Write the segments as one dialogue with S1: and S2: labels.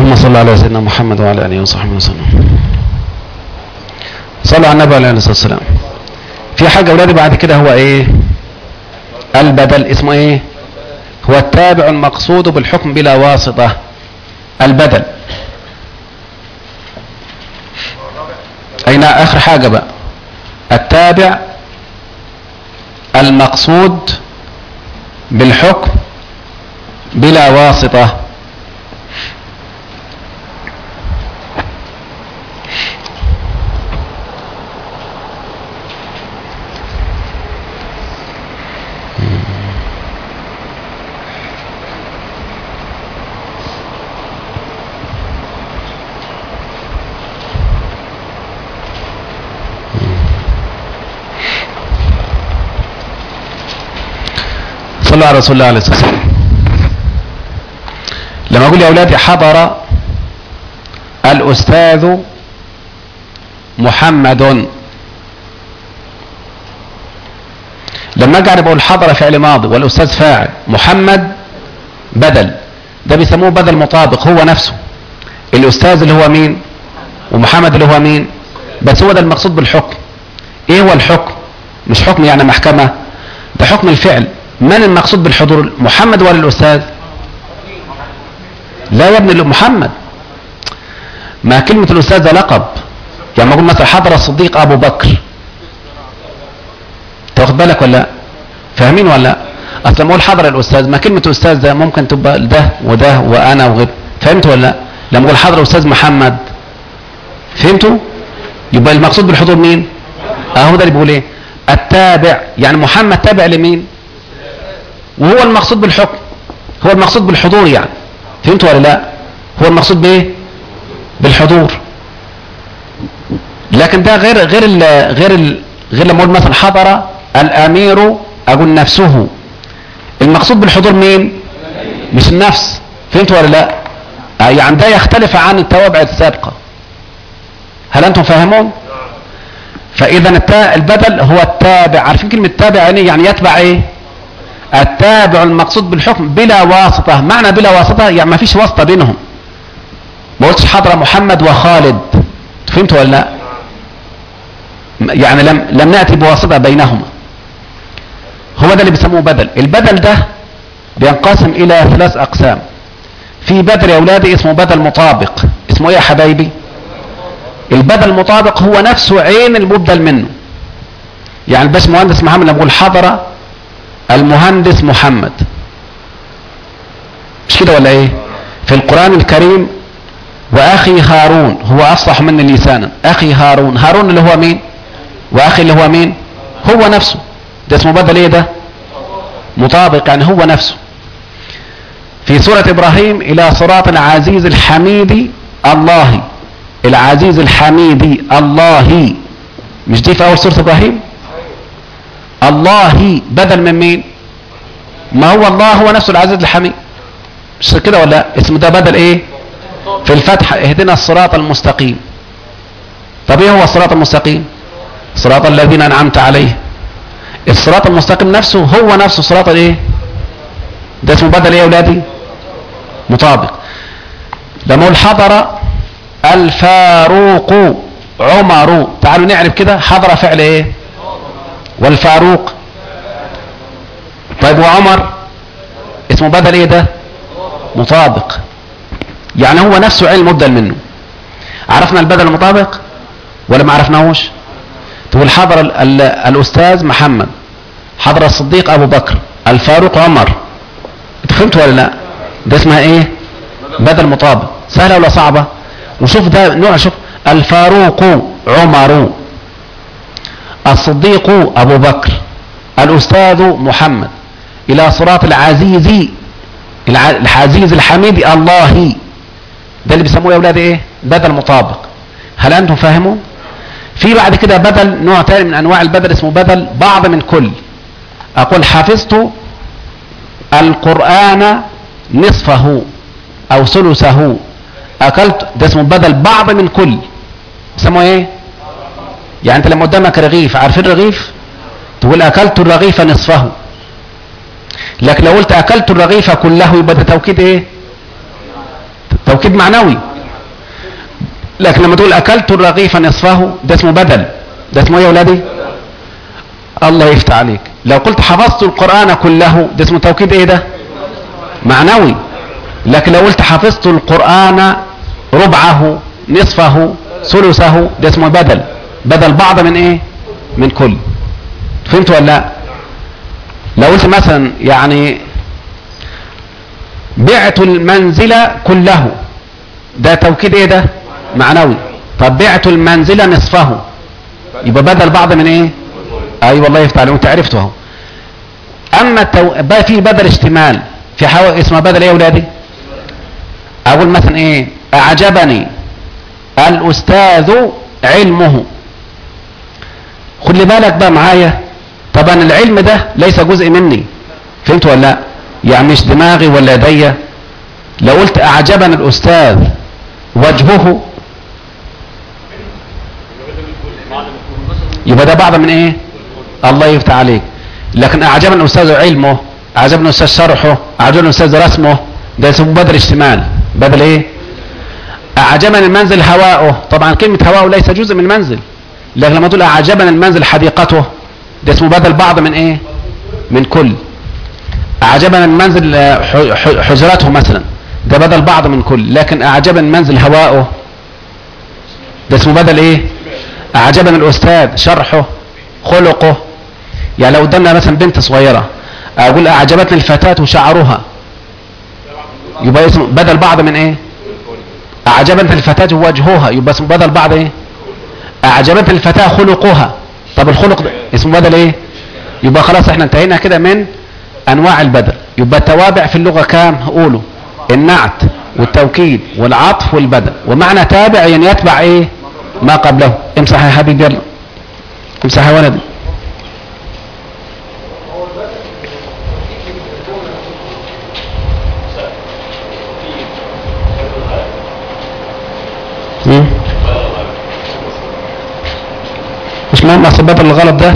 S1: اللهم صل على سيدنا محمد وعلى اله وصحبه وسلم صلوا على النبي عليه الصلاه والسلام في حاجه اولادي بعد كده هو ايه البدل اسمه ايه هو التابع المقصود بالحكم بلا واسطه البدل اين اخر حاجه بقى التابع المقصود بالحكم بلا واسطه صلى على رسول الله عليه الصلاة والسلام لما أقول يا أولادي حضر الأستاذ محمد لما أجي بقول حضر فعل ماضي والأستاذ فاعل محمد بدل ده بيسموه بدل مطابق هو نفسه الأستاذ اللي هو مين ومحمد اللي هو مين بس هو ده المقصود بالحكم ايه هو الحكم مش حكم يعني محكمة ده حكم الفعل من المقصود بالحضور محمد ولا الأستاذ لا يا ابن محمد ما كلمة الأستاذ ده لقب يعني ما أقول مثلا حضر الصديق أبو بكر تاخد بالك ولا لا فاهمين ولا لا أصلا ما أقول حضر الأستاذ ما كلمة أستاذ ده ممكن تبقى ده وده وأنا وغير فهمت ولا لا لما أقول حضر الأستاذ محمد فهمتوا يبقى المقصود بالحضور مين أهو ده اللي بيقول إيه التابع يعني محمد تابع لمين وهو المقصود بالحكم هو المقصود بالحضور يعني فهمت ولا لا هو المقصود بايه بالحضور لكن ده غير غير ال غير ال غير لما اقول مثلا حضر الامير اقول نفسه المقصود بالحضور مين مش النفس فهمت ولا لا يعني ده يختلف عن التوابع السابقه هل انتم فاهمون فاذا البدل هو التابع عارفين كلمه تابع يعني يعني يتبع ايه التابع المقصود بالحكم بلا واسطة معنى بلا واسطة يعني ما فيش واسطة بينهم ما قلتش حضر محمد وخالد فهمت ولا لا يعني لم لم ناتي بواسطة بينهما هو ده اللي بيسموه بدل البدل ده بينقسم الى ثلاث اقسام في بدل يا اولادي اسمه بدل مطابق اسمه ايه يا حبايبي البدل المطابق هو نفسه عين المبدل منه يعني الباش مهندس محمد لما بقول حضر المهندس محمد مش كده ولا ايه في القرآن الكريم واخي هارون هو افصح مني لسانا اخي هارون هارون اللي هو مين واخي اللي هو مين هو نفسه ده اسمه بدل ايه ده مطابق يعني هو نفسه في سورة ابراهيم الى صراط العزيز الحميد الله العزيز الحميد الله مش دي في اول سورة ابراهيم الله بدل من مين ما هو الله هو نفسه العزيز الحميد مش كده ولا لا اسمه ده بدل ايه في الفتح اهدنا الصراط المستقيم طب ايه هو الصراط المستقيم صراط الذين انعمت عليه الصراط المستقيم نفسه هو نفسه صراط الايه ده اسمه بدل ايه يا اولادي مطابق لما اقول حضر الفاروق عمر تعالوا نعرف كده حضر فعل ايه والفاروق طيب وعمر اسمه بدل ايه ده مطابق يعني هو نفسه علم مبدل منه عرفنا البدل المطابق ولا ما عرفناهوش تقول حضر ال ال الاستاذ محمد حضر الصديق ابو بكر الفاروق عمر انت فهمت ولا لا ده اسمها ايه بدل مطابق سهله ولا صعبه وشوف ده نوع شوف الفاروق عمر الصديق أبو بكر الأستاذ محمد إلى صراط العزيز العزيز الحميد الله ده اللي بيسموه يا أولاد إيه بدل مطابق هل أنتم فاهموا في بعد كده بدل نوع تاني من أنواع البدل اسمه بدل بعض من كل أقول حفظت القرآن نصفه أو ثلثه أكلت ده اسمه بدل بعض من كل بيسموه إيه يعني انت لما قدامك رغيف عارفين الرغيف تقول اكلت الرغيف نصفه لكن لو قلت اكلت الرغيف كله يبقى ده توكيد ايه توكيد معنوي لكن لما تقول اكلت الرغيف نصفه ده اسمه بدل ده اسمه ايه يا ولادي الله يفتح عليك لو قلت حفظت القرآن كله ده اسمه توكيد ايه ده معنوي لكن لو قلت حفظت القرآن ربعه نصفه ثلثه ده اسمه بدل بدل بعض من ايه من كل فهمت ولا لا لو قلت مثلا يعني بعت المنزل كله ده توكيد ايه ده معنوي طب بعت المنزل نصفه يبقى بدل بعض من ايه اي أيوة والله يفتح عليك انت عرفته اهو اما التو... بقى في بدل اشتمال في حو... اسمها بدل ايه يا ولادي اقول مثلا ايه اعجبني الاستاذ علمه خد لي بالك بقى معايا طبعا العلم ده ليس جزء مني فهمت ولا لا يعني مش دماغي ولا يديا لو قلت اعجبني الاستاذ وجهه يبقى ده بعض من ايه الله يفتح عليك لكن اعجبني الاستاذ علمه اعجبني الاستاذ شرحه اعجبني الاستاذ رسمه ده اسمه بدل اشتمال بدل ايه اعجبني المنزل هواؤه طبعا كلمة هواؤه ليس جزء من المنزل لكن لما تقول اعجبني المنزل حديقته ده اسمه بدل بعض من ايه من كل اعجبني المنزل حجرته مثلا ده بدل بعض من كل لكن اعجبني المنزل هواؤه ده اسمه بدل ايه اعجبني الاستاذ شرحه خلقه يعني لو قدامنا مثلا بنت صغيرة اقول اعجبتني الفتاة وشعرها يبقى اسمه بدل بعض من ايه اعجبتني الفتاة وجهها يبقى اسمه بدل بعض ايه اعجبتني الفتاة خلقها طب الخلق ده اسمه بدل ايه يبقى خلاص احنا انتهينا كده من انواع البدل يبقى التوابع في اللغة كام قولوا النعت والتوكيد والعطف والبدل ومعنى تابع يعني يتبع ايه ما قبله امسح يا حبيبي يلا امسح يا ولدي مش مهم اصل بدل الغلط ده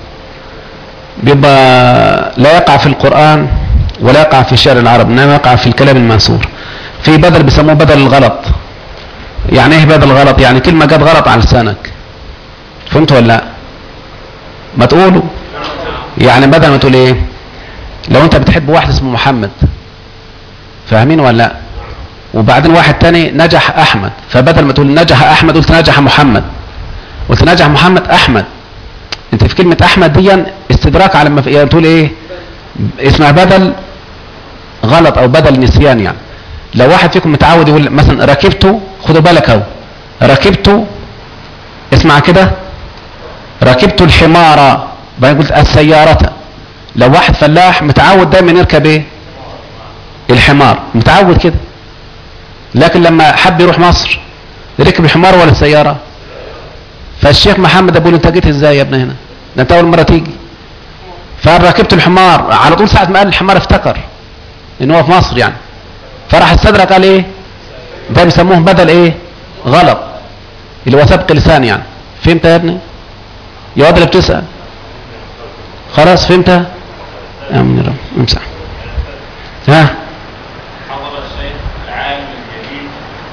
S1: بيبقى لا يقع في القرآن ولا يقع في شعر العرب انما يقع في الكلام المنثور في بدل بيسموه بدل الغلط يعني ايه بدل غلط يعني كلمة جت غلط على لسانك فهمت ولا لا ما تقولوا يعني بدل ما تقول ايه لو انت بتحب واحد اسمه محمد فاهمين ولا لا وبعدين واحد تاني نجح احمد فبدل ما تقول نجح احمد قلت نجح محمد قلت نجح محمد احمد انت في كلمة احمد دي استدراك على ما يعني تقول ايه اسمها بدل غلط او بدل نسيان يعني لو واحد فيكم متعود يقول مثلا ركبته خدوا بالك اهو ركبته اسمع كده ركبت الحمار بعدين قلت السيارة لو واحد فلاح متعود دايما يركب ايه الحمار متعود كده لكن لما حب يروح مصر ركب الحمار ولا السيارة فالشيخ محمد ابو انت جيت ازاي يا ابني هنا ده انت اول مرة تيجي فركبت الحمار على طول ساعة ما قال الحمار افتكر ان هو في مصر يعني فراح استدرك قال ايه ده بيسموه بدل ايه غلط اللي هو سبق لسان يعني فهمت يا ابني يا واد اللي بتسأل خلاص فهمتها امين يا رب امسح ها
S2: حضر الشيخ العالم الجديد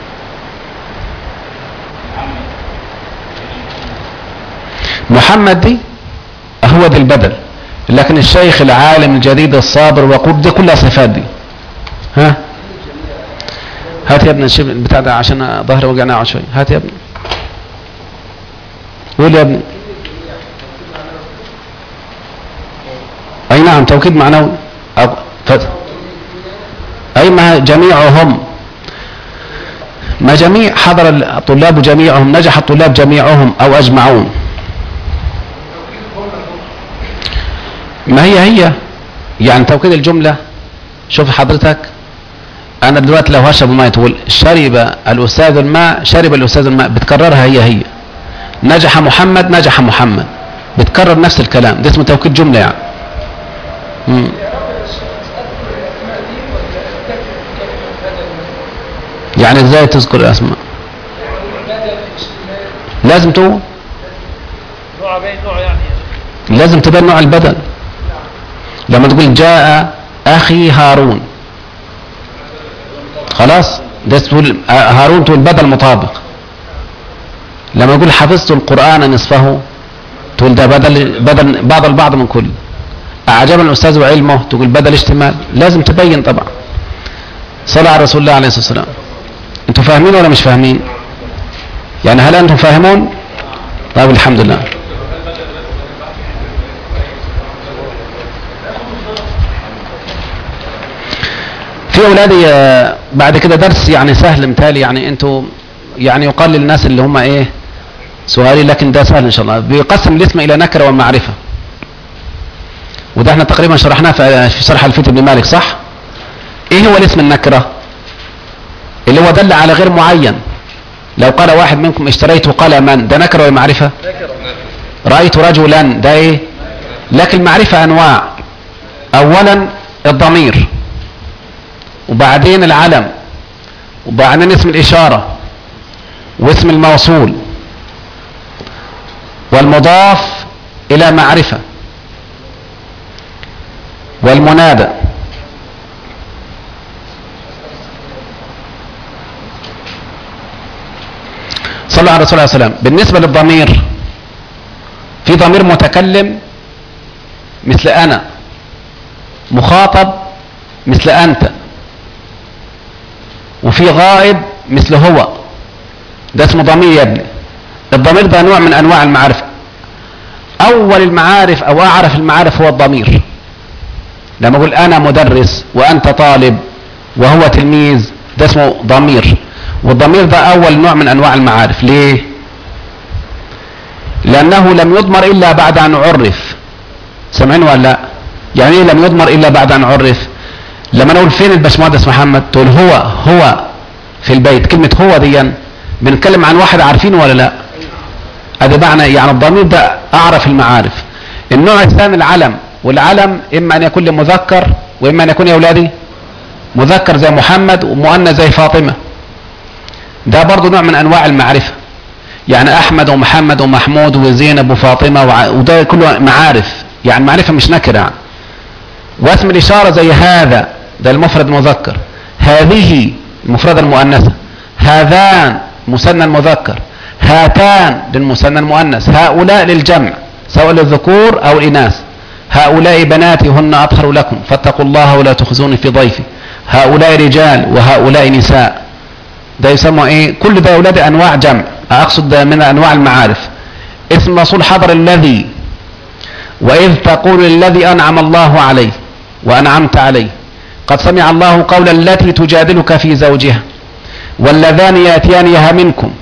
S1: محمد دي هو دي البدل لكن الشيخ العالم الجديد الصابر وقود دي كلها صفات دي ها هات يا ابني الشيء بتاع ده عشان ظهري وجعني اقعد شويه هات يا ابني قول يا ابني اي نعم توكيد معنوي أو ف... اي ما جميعهم ما جميع حضر الطلاب جميعهم نجح الطلاب جميعهم او اجمعون ما هي هي يعني توكيد الجملة شوف حضرتك انا دلوقتي لو هشرب ميه تقول شرب الاستاذ الماء شرب الاستاذ الماء بتكررها هي هي نجح محمد نجح محمد بتكرر نفس الكلام ده اسمه توكيد جملة يعني مم. يعني ازاي تذكر الاسماء لازم تقول
S2: نوع بين نوع يعني
S1: لازم تبين نوع البدل لما تقول جاء اخي هارون خلاص ده تقول هارون تقول بدل مطابق لما يقول حفظت القرآن نصفه تقول ده بدل بدل بعض البعض من كل أعجبني الأستاذ وعلمه تقول بدل اشتمال لازم تبين طبعا صلى على رسول الله عليه الصلاة والسلام انتوا فاهمين ولا مش فاهمين يعني هل أنتم فاهمون طيب الحمد لله في اولادي آه، بعد كده درس يعني سهل متهيألي يعني انتوا يعني يقال للناس اللي هم ايه سؤالي لكن ده سهل ان شاء الله بيقسم الاسم الى نكره والمعرفه وده احنا تقريبا شرحناه في في شرح الفيت بن مالك صح ايه هو الاسم النكره اللي هو دل على غير معين لو قال واحد منكم اشتريت قلما ده نكره ولا معرفه رايت رجلا ده ايه لكن المعرفه انواع اولا الضمير وبعدين العلم وبعدين اسم الإشارة واسم الموصول والمضاف إلى معرفة والمنادى صلى الله عليه الرسول عليه وسلم بالنسبة للضمير في ضمير متكلم مثل أنا مخاطب مثل أنت وفي غائب مثل هو ده اسمه ضمير يا ابني الضمير ده نوع من انواع المعارف اول المعارف او اعرف المعارف هو الضمير لما اقول انا مدرس وانت طالب وهو تلميذ ده اسمه ضمير والضمير ده اول نوع من انواع المعارف ليه لانه لم يضمر الا بعد ان عرف سامعين ولا لا يعني ايه لم يضمر الا بعد ان عرف لما نقول فين الباشمهندس محمد تقول هو هو في البيت كلمة هو دي بنتكلم عن واحد عارفينه ولا لا ادي معنى يعني الضمير ده اعرف المعارف النوع الثاني العلم والعلم اما ان يكون لمذكر واما ان يكون يا اولادي مذكر زي محمد ومؤنث زي فاطمة ده برضو نوع من انواع المعرفة يعني احمد ومحمد ومحمود وزينب وفاطمة وع- وده كله معارف يعني معرفة مش نكرة يعني واسم الإشارة زي هذا ده المفرد المذكر هذه المفردة المؤنثة هذان مثنى المذكر هاتان للمثنى المؤنث هؤلاء للجمع سواء للذكور أو الإناث هؤلاء بناتي هن أطهر لكم فاتقوا الله ولا تخزوني في ضيفي هؤلاء رجال وهؤلاء نساء ده يسمى ايه كل ده يا اولاد انواع جمع اقصد ده من انواع المعارف اسم رسول حضر الذي وإذ تقول للذي أنعم الله عليه وأنعمت عليه قد سمع الله قول التي تجادلك في زوجها واللذان يأتيانها منكم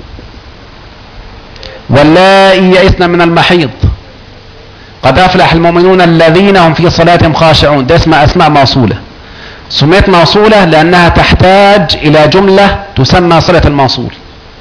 S1: واللائي يئسن من المحيض قد أفلح المؤمنون الذين هم في صلاتهم خاشعون ده اسمها أسماء موصولة سميت موصولة لأنها تحتاج إلى جملة تسمى صلة الموصول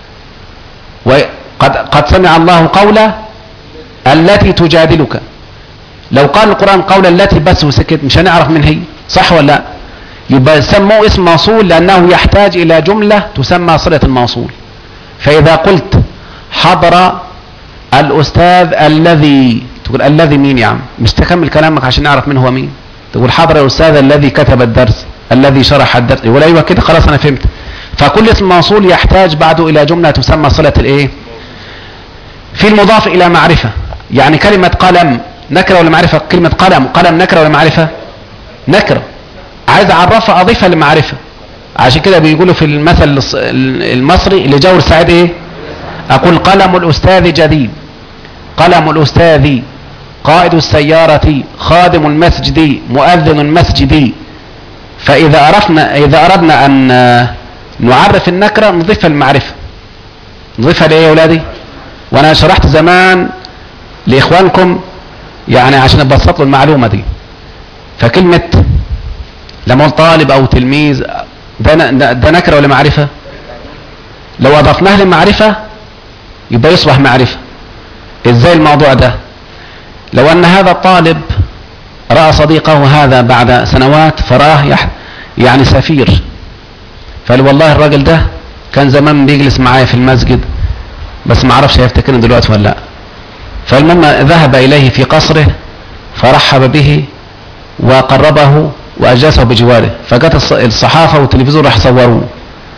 S1: وقد قد سمع الله قول التي تجادلك لو قال القرآن قول التي بس وسكت مش هنعرف من هي صح ولا لا يبقى سموه اسم موصول لأنه يحتاج إلى جملة تسمى صلة الموصول فإذا قلت حضر الأستاذ الذي تقول الذي مين يا عم مش تكمل كلامك عشان نعرف من هو مين تقول حضر الأستاذ الذي كتب الدرس الذي شرح الدرس يقول أيوة كده خلاص أنا فهمت فكل اسم موصول يحتاج بعده إلى جملة تسمى صلة الإيه في المضاف إلى معرفة يعني كلمة قلم نكرة ولا معرفة كلمة قلم قلم نكرة ولا معرفة نكرة عايز أعرفها أضيفها لمعرفة عشان كده بيقولوا في المثل الص- المصري اللي جور سعيد إيه أقول قلم الأستاذ جديد قلم الأستاذ قائد السيارة خادم المسجد مؤذن المسجد فإذا عرفنا إذا أردنا أن آه، نعرف النكرة نضيفها المعرفة نضيفها لإيه يا أولادي وأنا شرحت زمان لإخوانكم يعني عشان أبسط له المعلومة دي فكلمة لما أقول طالب أو تلميذ ده, ن- ده ده نكرة ولا معرفة لو أضفناه لمعرفة يبقى يصبح معرفة إزاي الموضوع ده لو أن هذا الطالب رأى صديقه هذا بعد سنوات فراه يح يعني سفير فقال والله الراجل ده كان زمان بيجلس معايا في المسجد بس ما اعرفش هيفتكرني دلوقتي ولا لا فالمهم ذهب اليه في قصره فرحب به وقربه واجلسه بجواره فجت الص- الصحافه والتلفزيون راح صوروه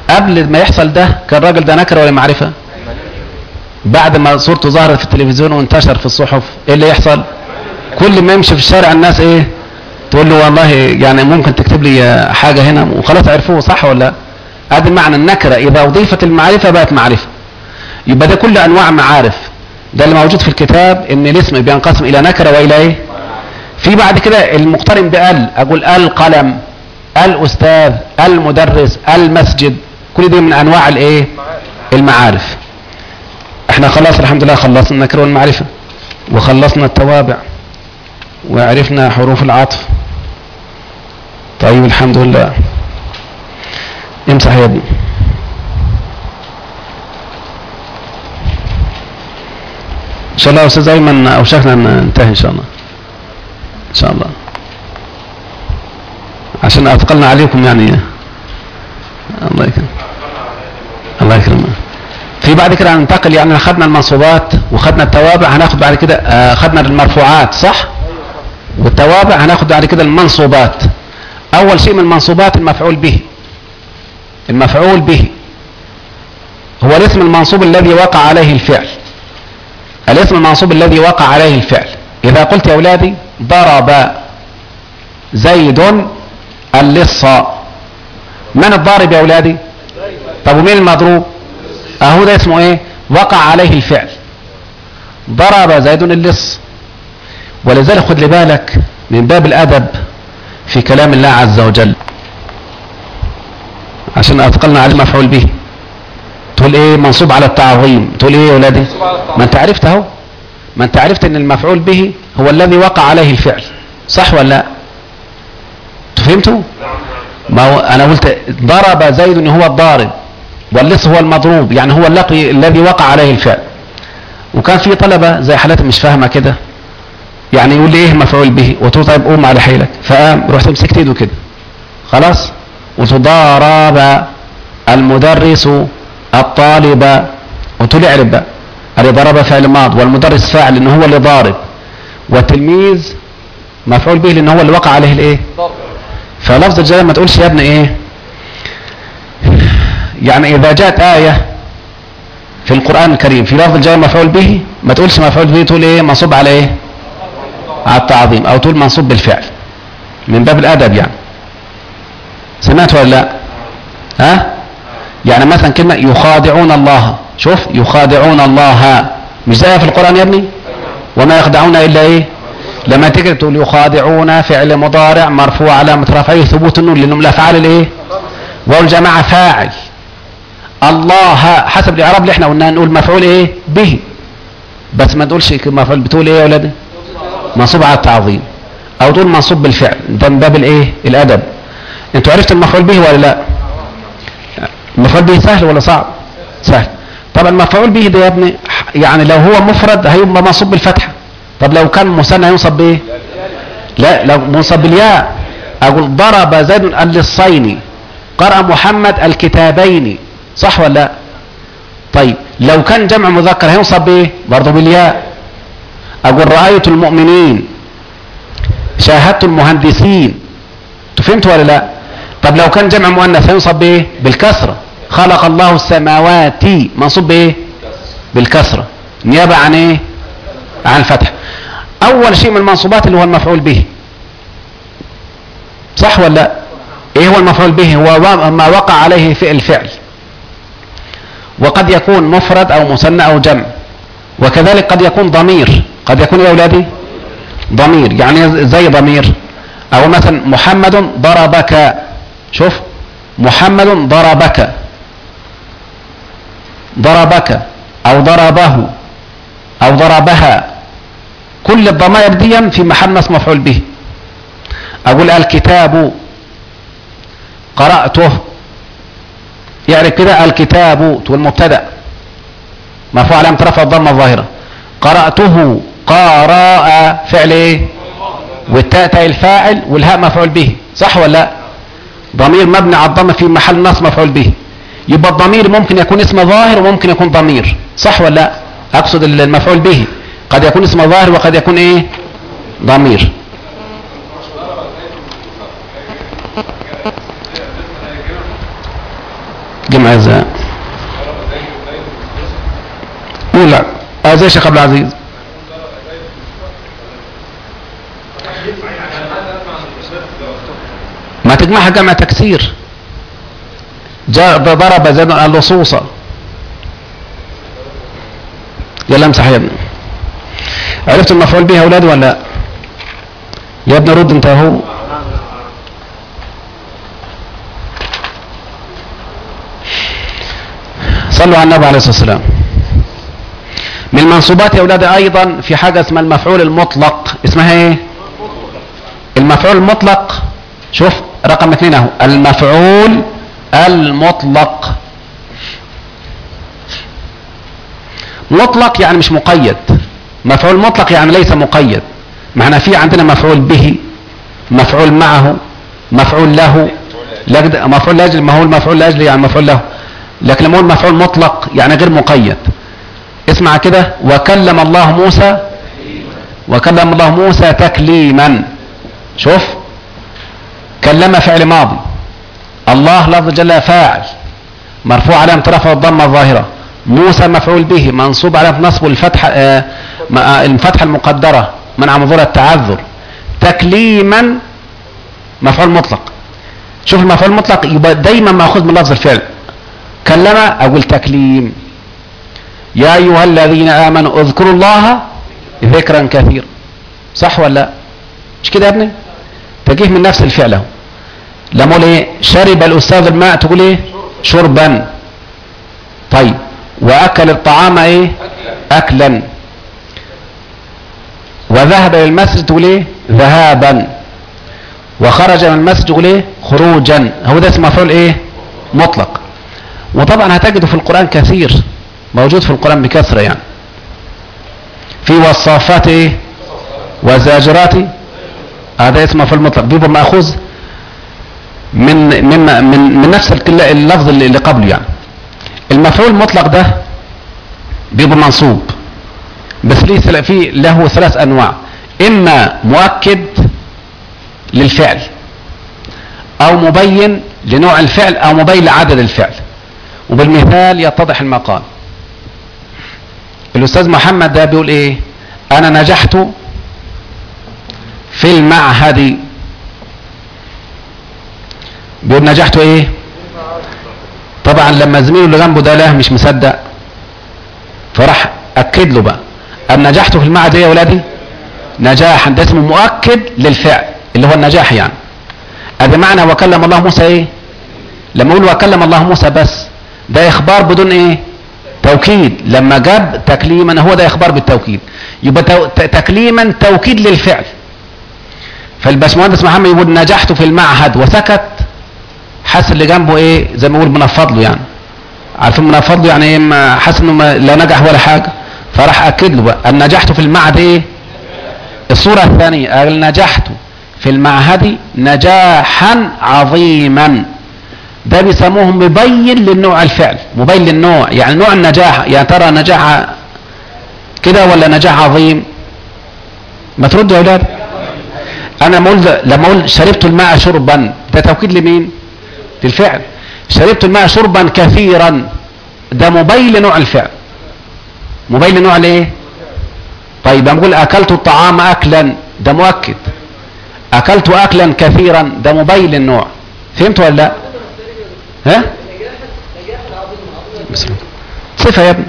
S1: قبل ما يحصل ده كان الراجل ده نكره ولا معرفه بعد ما صورته ظهرت في التلفزيون وانتشر في الصحف ايه اللي يحصل كل ما يمشي في الشارع الناس ايه تقول له والله يعني ممكن تكتب لي حاجه هنا وخلاص عرفوه صح ولا لا ادي معنى النكره اذا اضيفت المعرفه بقت معرفه يبقى ده كل انواع معارف ده اللي موجود في الكتاب ان الاسم بينقسم الى نكره والى ايه في بعد كده المقترن بال اقول القلم الاستاذ المدرس المسجد كل دي من انواع الايه المعارف احنا خلاص الحمد لله خلصنا النكره والمعرفه وخلصنا التوابع وعرفنا حروف العطف طيب الحمد لله امسح يا ابني ان شاء الله يا استاذ ايمن اوشكنا ان ننتهي ان شاء الله ان شاء الله عشان اثقلنا عليكم يعني الله يكرم الله يكرمك في بعد كده هننتقل يعني خدنا المنصوبات وخدنا التوابع هناخد بعد كده آه خدنا المرفوعات صح والتوابع هناخد بعد كده المنصوبات اول شيء من المنصوبات المفعول به المفعول به هو الاسم المنصوب الذي وقع عليه الفعل الاسم المنصوب الذي وقع عليه الفعل اذا قلت يا اولادي ضرب زيد اللص من الضارب يا اولادي طب ومين المضروب اهو ده اسمه ايه وقع عليه الفعل ضرب زيد اللص ولذلك خد لي بالك من باب الادب في كلام الله عز وجل عشان اثقلنا عليه مفعول به تقول ايه منصوب على التعظيم تقول ايه يا ولادي ما انت عرفت اهو ما انت عرفت ان المفعول به هو الذي وقع عليه الفعل صح ولا لا فهمتوا ما هو انا قلت ضرب زيد هو الضارب واللص هو المضروب يعني هو اللقي الذي وقع عليه الفعل وكان في طلبة زي حالات مش فاهمة كده يعني يقول لي ايه مفعول به قلت له طيب قوم على حيلك فقام رحت مسكت ايده كده خلاص قلت ضرب المدرس الطالب قلت له اعرف بقى قال ضرب فعل ماض والمدرس فاعل ان هو اللي ضارب والتلميذ مفعول به لان هو اللي وقع عليه الايه فلفظ الجلاله ما تقولش يا ابني ايه يعني اذا جاءت ايه في القران الكريم في لفظ الجلاله مفعول به ما تقولش مفعول به تقول ايه منصوب على ايه على التعظيم او تقول منصوب بالفعل من باب الادب يعني سمعت ولا لا ها يعني مثلا كلمة يخادعون الله شوف يخادعون الله مش زي في القرآن يا ابني وما يخدعون إلا إيه لما تيجي تقول يخادعون فعل مضارع مرفوع علامة رفعه ثبوت النون لأنهم الأفعال الإيه والجماعة فاعل الله حسب الإعراب اللي احنا قلنا نقول مفعول إيه به بس ما تقولش مفعول بتقول إيه يا ولادي منصوب على التعظيم أو تقول منصوب بالفعل ده من باب الإيه الأدب انتوا عرفتوا المفعول به ولا لا المفعول به سهل ولا صعب سهل طبعا المفعول به ده يا ابني يعني لو هو مفرد هيبقى منصوب بالفتحه طب لو كان مثنى هينصب بايه لا لو منصب بالياء اقول ضرب زيد اللصين قرأ محمد الكتابين صح ولا لا طيب لو كان جمع مذكر هينصب بايه برضه بالياء اقول رأيت المؤمنين شاهدت المهندسين فهمت ولا لا طب لو كان جمع مؤنث هينصب بايه بالكسره خلق الله السماوات منصوب بايه بالكسره نيابه عن ايه عن الفتح اول شيء من المنصوبات اللي هو المفعول به صح ولا لا ايه هو المفعول به هو ما وقع عليه فعل الفعل وقد يكون مفرد او مثنى او جمع وكذلك قد يكون ضمير قد يكون يا اولادي ضمير يعني زي ضمير او مثلا محمد ضربك شوف محمد ضربك ضربك او ضربه او ضربها كل الضمائر دي في محل نصب مفعول به اقول الكتاب قرأته يعني كده الكتاب تقول مبتدا مرفوع علامة رفع الضمة الظاهرة قرأته قراء فعل ايه والتاء تاء الفاعل والهاء مفعول به صح ولا لا ضمير مبني على الضمه في محل نصب مفعول به يبقى الضمير ممكن يكون اسم ظاهر وممكن يكون ضمير صح ولا لا اقصد المفعول به قد يكون اسم ظاهر وقد يكون ايه ضمير جمع ماذا قول لا اه زي شيخ عبد العزيز ما تجمعها جمع تكسير جاء ضرب زيد اللصوصة يلا امسح يا ابني عرفت المفعول به يا اولاد ولا لا يا ابني رد انت اهو صلوا على النبي عليه الصلاه والسلام من المنصوبات يا اولاد ايضا في حاجه اسمها المفعول المطلق اسمها ايه المفعول المطلق شوف رقم اثنين اهو المفعول المطلق مطلق يعني مش مقيد مفعول مطلق يعني ليس مقيد معنى في عندنا مفعول به مفعول معه مفعول له لجد مفعول لاجل ما هو المفعول لاجل يعني مفعول له لكن لما هو المفعول مطلق يعني غير مقيد اسمع كده وكلم الله موسى وكلم الله موسى تكليما شوف كلم فعل ماضي الله لفظ جل فاعل مرفوع علامة رفع الضمة الظاهرة موسى مفعول به منصوب على نصب الفتحة آه الفتحة المقدرة منع مظهر التعذر تكليما مفعول مطلق شوف المفعول المطلق يبقى دايما ماخوذ من لفظ الفعل كلم اقول تكليم يا ايها الذين امنوا اذكروا الله ذكرا كثيرا صح ولا لا مش كده يا ابني تجيه من نفس الفعل اهو لما اقول ايه شرب الاستاذ الماء تقول ايه شربا طيب واكل الطعام ايه اكلا وذهب الى المسجد تقول ايه ذهابا وخرج من المسجد تقول ايه خروجا هو ده اسمه مفعول ايه مطلق وطبعا هتجده في القران كثير موجود في القران بكثره يعني في والصافات ايه وزاجرات هذا اسمه مفعول مطلق بيبقى ماخوذ من من من من نفس اللفظ اللي قبله يعني المفعول المطلق ده بيبقى منصوب بس ليه في له ثلاث انواع اما مؤكد للفعل او مبين لنوع الفعل او مبين لعدد الفعل وبالمثال يتضح المقال الاستاذ محمد ده بيقول ايه انا نجحت في المعهد بيقول نجحت ايه طبعا لما زميله اللي جنبه ده لا مش مصدق فراح اكد له بقى ام نجحت في المعهد ايه يا ولادي نجاحا ده اسمه مؤكد للفعل اللي هو النجاح يعني ادي معنى وكلم الله موسى ايه لما اقول وكلم الله موسى بس ده اخبار بدون ايه توكيد لما جاب تكليما هو ده اخبار بالتوكيد يبقى تو... تكليما توكيد للفعل فالباشمهندس محمد يقول نجحت في المعهد وسكت حس اللي جنبه ايه زي ما يقول منفض له يعني عارفين منفض له يعني ايه حس انه لا نجح ولا حاجه فراح اكد له بقى ان نجحت في المعهد ايه الصوره الثانيه قال نجحت في المعهد نجاحا عظيما ده بيسموه مبين للنوع الفعل مبين للنوع يعني نوع النجاح يا ترى نجاح كده ولا نجاح عظيم ما تردوا يا اولاد انا اقول لما اقول شربت الماء شربا ده توكيد لمين للفعل شربت الماء شربا كثيرا ده مبين لنوع الفعل مبين لنوع الايه طيب اقول اكلت الطعام اكلا ده مؤكد اكلت اكلا كثيرا ده مبين للنوع فهمت ولا لا ها صفه يا ابني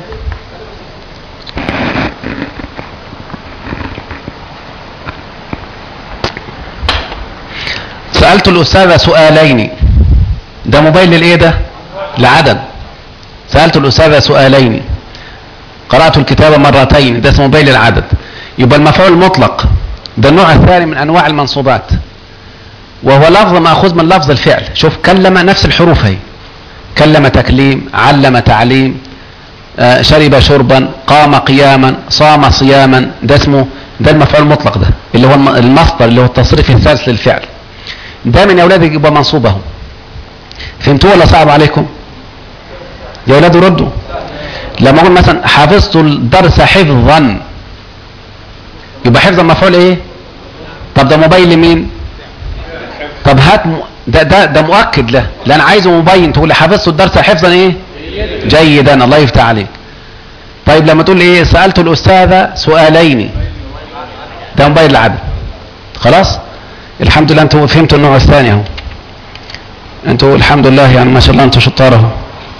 S1: سألت الأستاذ سؤالين ده موبايل للإيه ده لعدد سألت الأستاذ سؤالين قرأت الكتاب مرتين ده اسمه موبايل العدد يبقى المفعول المطلق ده النوع الثاني من أنواع المنصوبات وهو لفظ مأخوذ من لفظ الفعل شوف كلم نفس الحروف هي كلم تكليم علم تعليم آه شرب شربا قام قياما صام صياما ده اسمه ده المفعول المطلق ده اللي هو المصدر اللي هو التصريف الثالث للفعل ده من يا اولاد يبقى منصوب اهو فهمتوا ولا صعب عليكم يا اولاد ردوا لما اقول مثلا حفظت الدرس حفظا يبقى حفظا مفعول ايه طب ده موبايل لمين طب هات م... ده ده ده مؤكد له لان عايزه مبين تقول لي حفظت الدرس حفظا ايه جيدا الله يفتح عليك طيب لما تقول ايه سالت الاستاذه سؤالين ده مبين العدد خلاص الحمد لله انتوا فهمتوا النوع الثاني اهو انتوا الحمد لله يعني ما شاء الله انتوا شطار اهو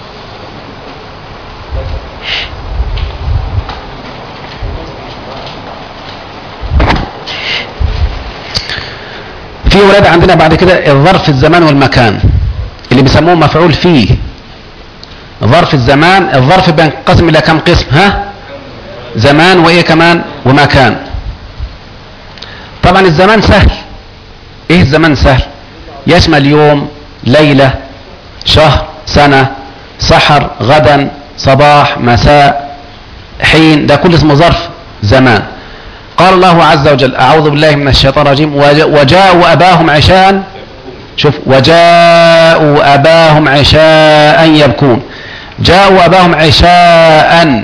S1: في ولاد عندنا بعد كده الظرف الزمان والمكان اللي بيسموه مفعول فيه ظرف الزمان الظرف بينقسم الى كم قسم ها زمان وايه كمان ومكان طبعا الزمان سهل ايه الزمان سهل يشمل يوم ليلة شهر سنة سحر غدا صباح مساء حين ده كل اسمه ظرف زمان قال الله عز وجل أعوذ بالله من الشيطان الرجيم وج- وجاءوا أباهم عشاء شوف وجاءوا أباهم عشاء يبكون جاءوا أباهم عشاء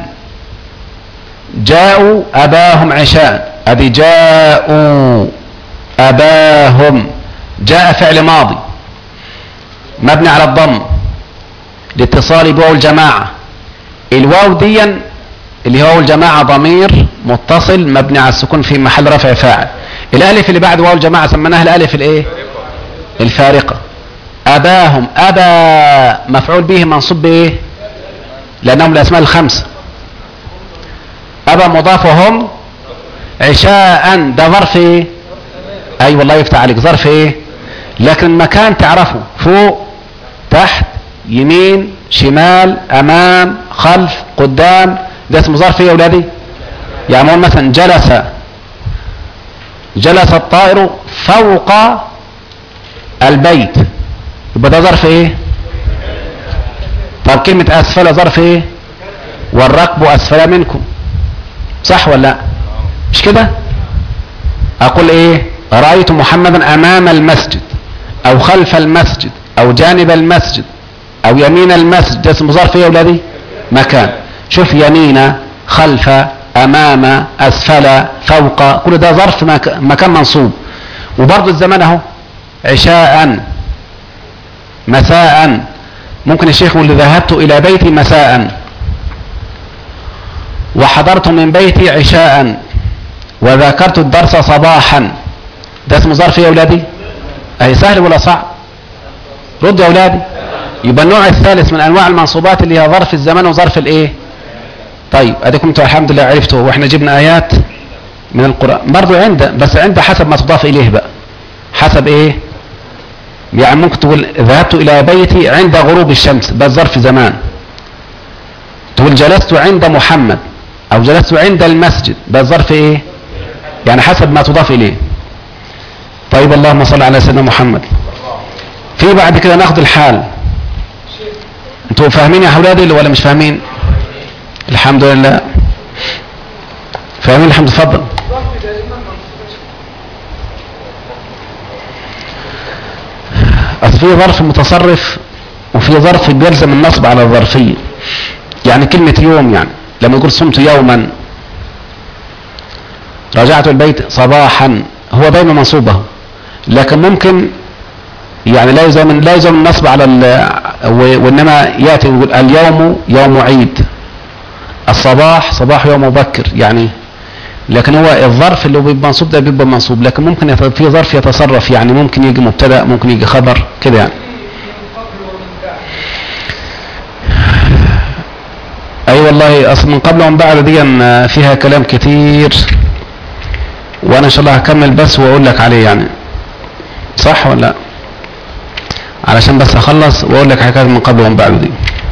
S1: جاءوا أباهم عشاء أبي جاءوا أباهم جاء فعل ماضي مبني على الضم لاتصال بواو الجماعة الواو ديا اللي هو الجماعة ضمير متصل مبني على السكون في محل رفع فاعل الالف اللي بعد واو الجماعة سميناها الالف الايه الفارقة اباهم ابا مفعول به منصوب بايه لانهم الاسماء الخمسة ابا مضاف وهم عشاء ده ظرف ايه اي أيوة والله يفتح عليك ظرف ايه لكن المكان تعرفه فوق تحت يمين شمال امام خلف قدام ده اسمه ظرف ايه يا اولادي يعني نقول مثلا جلس جلس الطائر فوق البيت يبقى ده ظرف ايه طب كلمة اسفل ظرف ايه والركب اسفل منكم صح ولا لا مش كده اقول ايه رأيت محمدا امام المسجد او خلف المسجد او جانب المسجد او يمين المسجد ده اسمه ظرف ايه يا اولادي مكان شوف يمين خلف امام اسفل فوق كل ده ظرف مك... مكان منصوب وبرضه الزمان اهو عشاء مساء ممكن الشيخ يقول ذهبت الى بيتي مساء وحضرت من بيتي عشاء وذاكرت الدرس صباحا ده اسمه ظرف ايه يا اولادي اهي سهل ولا صعب رد يا اولادي يبقى النوع الثالث من انواع المنصوبات اللي هي ظرف الزمان وظرف الايه طيب اديكم انتوا الحمد لله عرفتوا واحنا جبنا ايات من القران برضو عند بس عند حسب ما تضاف اليه بقى حسب ايه يعني ممكن تقول ذهبت الى بيتي عند غروب الشمس بس ظرف زمان تقول جلست عند محمد او جلست عند المسجد بس ظرف ايه يعني حسب ما تضاف اليه طيب اللهم صل على سيدنا محمد في بعد كده ناخد الحال انتوا فاهمين يا اولادي ولا مش فاهمين الحمد لله فاهمين الحمد تفضل اصل في ظرف متصرف وفي ظرف بيلزم النصب على الظرفيه يعني كلمه يوم يعني لما يقول صمت يوما رجعت البيت صباحا هو دايما منصوبه لكن ممكن يعني لا يلزم لا يلزم النصب على وانما ياتي يقول اليوم يوم عيد الصباح صباح يوم مبكر يعني لكن هو الظرف اللي بيبقى منصوب ده بيبقى منصوب لكن ممكن في ظرف يتصرف يعني ممكن يجي مبتدا ممكن يجي خبر كده يعني اي أيوة والله اصل من قبل ومن بعد دي فيها كلام كتير وانا ان شاء الله هكمل بس واقول لك عليه يعني صح ولا لا علشان بس اخلص واقول لك حكايه من قبل ومن بعد دي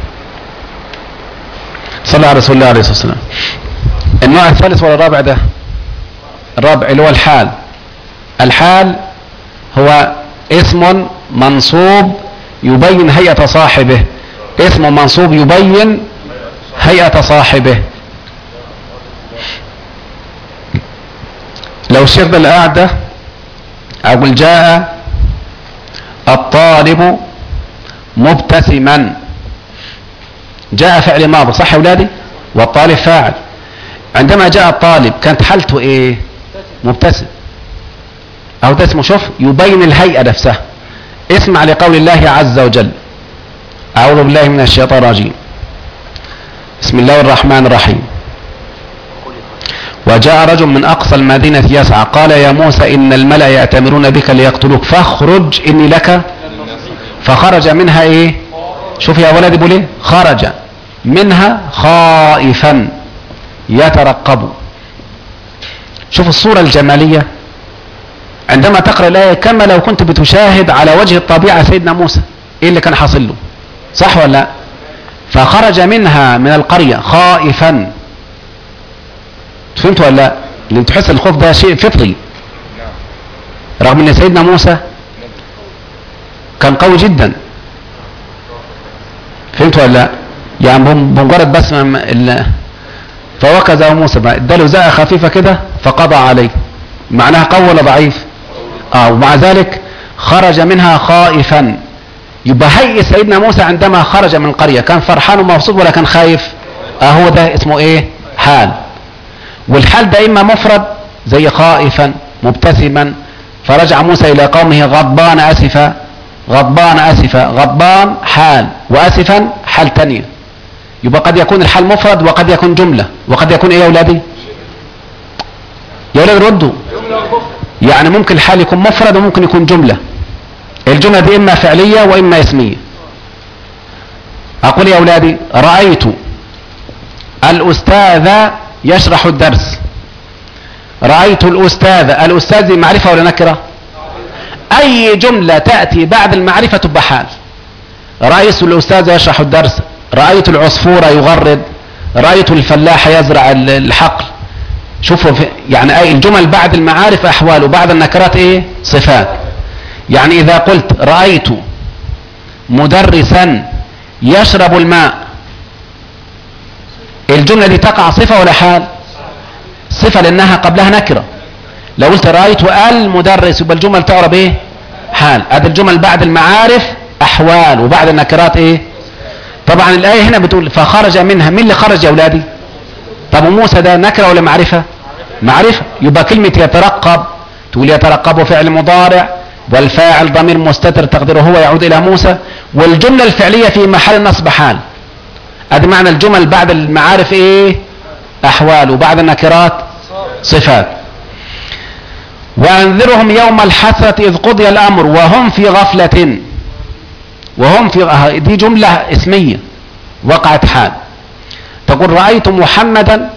S1: صلى على رسول الله عليه الصلاه والسلام النوع الثالث ولا الرابع ده الرابع اللي هو الحال الحال هو اسم منصوب يبين هيئة صاحبه اسم منصوب يبين هيئة صاحبه لو الشيخ ده القاعدة أقول جاء الطالب مبتسما جاء فعل ماضي صح يا اولادي والطالب فاعل عندما جاء الطالب كانت حالته ايه مبتسم او ده اسمه شوف يبين الهيئه نفسها اسمع لقول الله عز وجل أعوذ بالله من الشيطان الرجيم بسم الله الرحمن الرحيم وجاء رجل من أقصى المدينة يسعى قال يا موسى إن الملأ يأتمرون بك ليقتلوك فاخرج إني لك فخرج منها إيه شوف يا ولدي بيقول إيه خرج منها خائفا يترقب شوف الصورة الجمالية عندما تقرأ الآية كما لو كنت بتشاهد على وجه الطبيعة سيدنا موسى إيه اللي كان حاصل له صح ولا لا فخرج منها من القرية خائفا فهمت ولا لا اللي تحس الخوف ده شيء فطري رغم ان سيدنا موسى كان قوي جدا فهمت ولا لا يعني بم- بمجرد بس ما ال- فوكز موسى بقى اداله زقه خفيفه كده فقضى عليه معناها قوي ولا ضعيف اه ومع ذلك خرج منها خائفا يبقى هيئ سيدنا موسى عندما خرج من القريه كان فرحان ومبسوط ولا كان خايف اه هو ده اسمه ايه حال والحال ده اما مفرد زي خائفا مبتسما فرجع موسى الى قومه غضبان اسفا غضبان اسفا غضبان حال واسفا حال تانية يبقى قد يكون الحال مفرد وقد يكون جملة وقد يكون ايه يا اولادي يا اولاد ردوا يعني ممكن الحال يكون مفرد وممكن يكون جملة الجملة دي اما فعلية واما اسمية اقول يا اولادي رأيت الاستاذ يشرح الدرس رأيت الأستاذ الأستاذ دي معرفة ولا نكرة أي جملة تأتي بعد المعرفة تبقى حال رأيت الأستاذ يشرح الدرس رأيت العصفور يغرد رأيت الفلاح يزرع ال- الحقل شوفوا في يعني أي الجمل بعد المعارف أحوال وبعد النكرات إيه صفات يعني إذا قلت رأيت مدرسا يشرب الماء الجملة دي تقع صفة ولا حال صفة لأنها قبلها نكرة لو قلت رأيت المدرس يبقى الجمل تعرب ايه حال هذا الجمل بعد المعارف أحوال وبعد النكرات ايه طبعا الآية هنا بتقول فخرج منها مين اللي خرج يا أولادي طب وموسى ده نكرة ولا معرفة معرفة يبقى كلمة يترقب تقول يترقب فعل مضارع والفاعل ضمير مستتر تقديره هو يعود إلى موسى والجملة الفعلية في محل نصب حال ادي معنى الجمل بعد المعارف ايه احوال وبعد النكرات صفات وانذرهم يوم الحسرة اذ قضي الامر وهم في غفلة وهم في غ- دي جملة اسمية وقعت حال تقول رأيت محمدا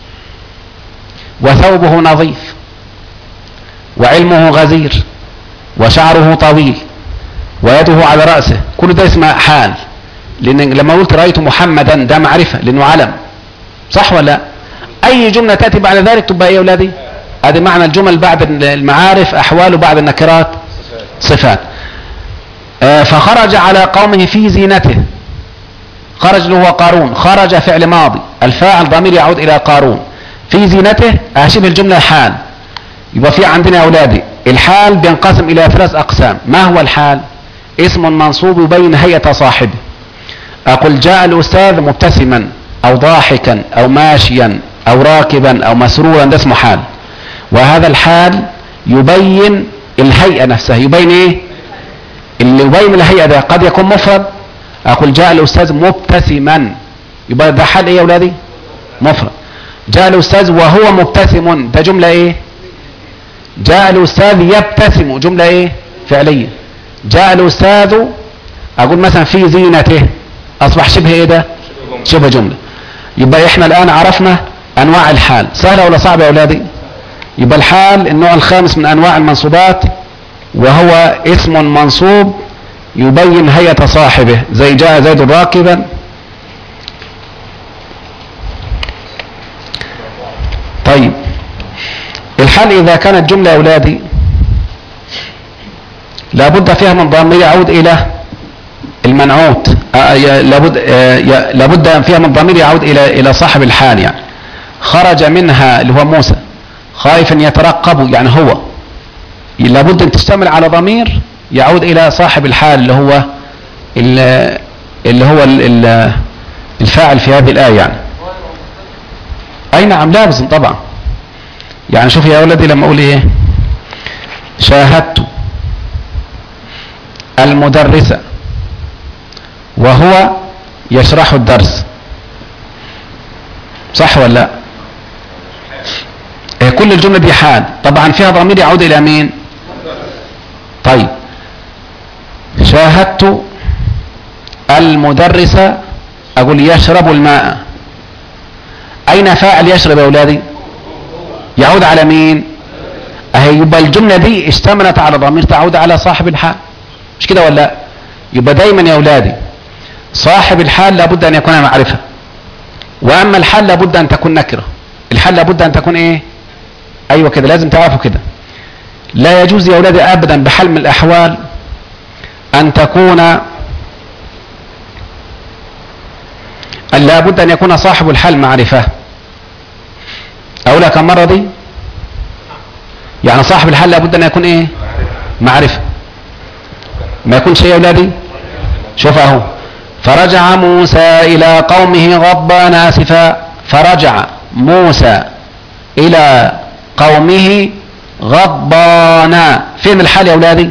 S1: وثوبه نظيف وعلمه غزير وشعره طويل ويده على رأسه كل ده اسمه حال لان لما قلت رايت محمدا ده معرفه لانه علم صح ولا لا؟ اي جمله تاتي بعد ذلك تبقى ايه يا اولادي ادي معنى الجمل بعد المعارف احوال وبعد النكرات صفات آه، فخرج على قومه في زينته خرج اللي هو قارون خرج فعل ماضي الفاعل ضمير يعود الى قارون في زينته اشبه الجمله حال يبقى في عندنا يا اولادي الحال بينقسم الى ثلاث اقسام ما هو الحال اسم منصوب يبين هيئه صاحبه أقول جاء الأستاذ مبتسما أو ضاحكا أو ماشيا أو راكبا أو مسرورا ده اسمه حال وهذا الحال يبين الهيئة نفسها يبين إيه اللي يبين الهيئة ده قد يكون مفرد أقول جاء الأستاذ مبتسما يبقى ده حال إيه يا أولادي مفرد جاء الأستاذ وهو مبتسم ده جملة إيه جاء الأستاذ يبتسم جملة إيه فعلية جاء الأستاذ أقول مثلا في زينته أصبح شبه إيه ده شبه جملة يبقى إحنا الآن عرفنا أنواع الحال سهلة ولا صعبة يا أولادي يبقى الحال النوع الخامس من أنواع المنصوبات وهو اسم منصوب يبين هيئة صاحبه زي جاء زيد راكبا طيب الحال إذا كانت جملة يا أولادي لابد فيها من ضمير يعود إلى المنعوت آه، ي- لابد آه، ي- لابد فيها من ضمير يعود إلى إلى صاحب الحال يعني خرج منها اللي هو موسى خائفا يترقب يعني هو لابد أن تشتمل على ضمير يعود إلى صاحب الحال اللي هو ال- اللي هو ال- ال- الفاعل في هذه الآية يعني أي نعم لازم طبعا يعني شوف يا ولدي لما أقول إيه شاهدت المدرس وهو يشرح الدرس صح ولا لا إيه كل الجملة دي حال طبعا فيها ضمير يعود الى مين طيب شاهدت المدرس اقول يشرب الماء اين فاعل يشرب يا اولادي يعود على مين اهي يبقى الجملة دي اشتملت على ضمير تعود على صاحب الحال مش كده ولا لا؟ يبقى دايما يا اولادي صاحب الحال لابد ان يكون معرفة واما الحال لابد ان تكون نكرة الحال لابد ان تكون ايه ايوه كده لازم تعرفوا كده لا يجوز يا اولادي ابدا بحال من الاحوال ان تكون أن لابد ان يكون صاحب الحال معرفة اقولها كم مرة دي يعني صاحب الحال لابد ان يكون ايه معرفة ما يكونش ايه يا اولادي شوف اهو فرجع موسى الى قومه غضبان اسفا فرجع موسى الى قومه غضبان فين الحال يا اولادي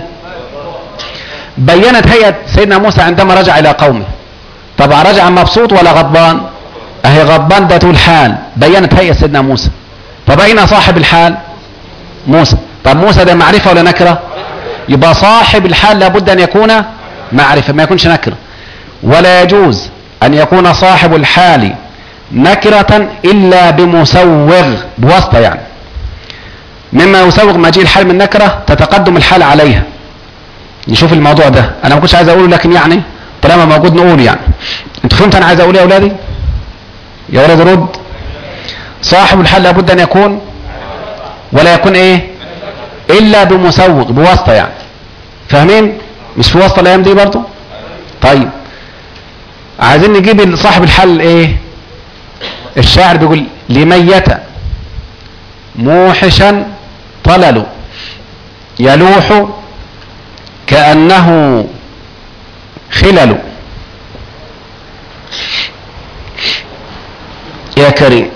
S1: بينت هيئة سيدنا موسى عندما رجع الى قومه طبعا رجع مبسوط ولا غضبان اهي غضبان ده طول حال بينت هيئة سيدنا موسى طب اين صاحب الحال موسى طب موسى ده معرفة ولا نكرة يبقى صاحب الحال لابد ان يكون معرفة ما يكونش نكرة ولا يجوز ان يكون صاحب الحال نكرة الا بمسوغ بواسطة يعني مما يسوغ مجيء الحال من نكرة تتقدم الحال عليها نشوف الموضوع ده انا ما كنتش عايز اقوله لكن يعني طالما موجود نقول يعني انتوا فهمتوا انا عايز اقول ايه يا اولادي يا ولاد رد صاحب الحال لابد ان يكون ولا يكون ايه الا بمسوغ بواسطة يعني فاهمين مش في واسطة الايام دي برضو طيب عايزين نجيب صاحب الحل ايه الشاعر بيقول لميت موحشا طلل يلوح كأنه خلل يا كريم